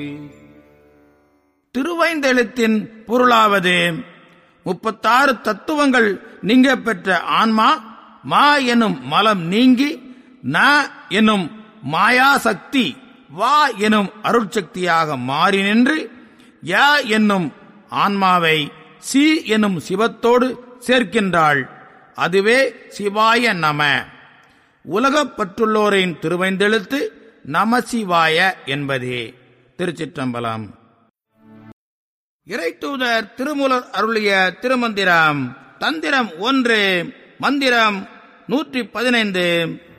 திருவைந்தெழுத்தின் பொருளாவது முப்பத்தாறு தத்துவங்கள் நீங்க பெற்ற ஆன்மா மா எனும் மலம் நீங்கி ந எனும் மாயாசக்தி வா எனும் அருட்சக்தியாக மாறி நின்று ய என்னும் ஆன்மாவை சி எனும் சிவத்தோடு சேர்க்கின்றாள் அதுவே சிவாய நம உலகப் பற்றுள்ளோரின் திருவைந்தெழுத்து நமசிவாய என்பதே திருச்சிற்றம்பலம் இறைத்தூதர் திருமூலர் அருளிய திருமந்திரம் தந்திரம் ஒன்று மந்திரம் நூற்றி பதினைந்து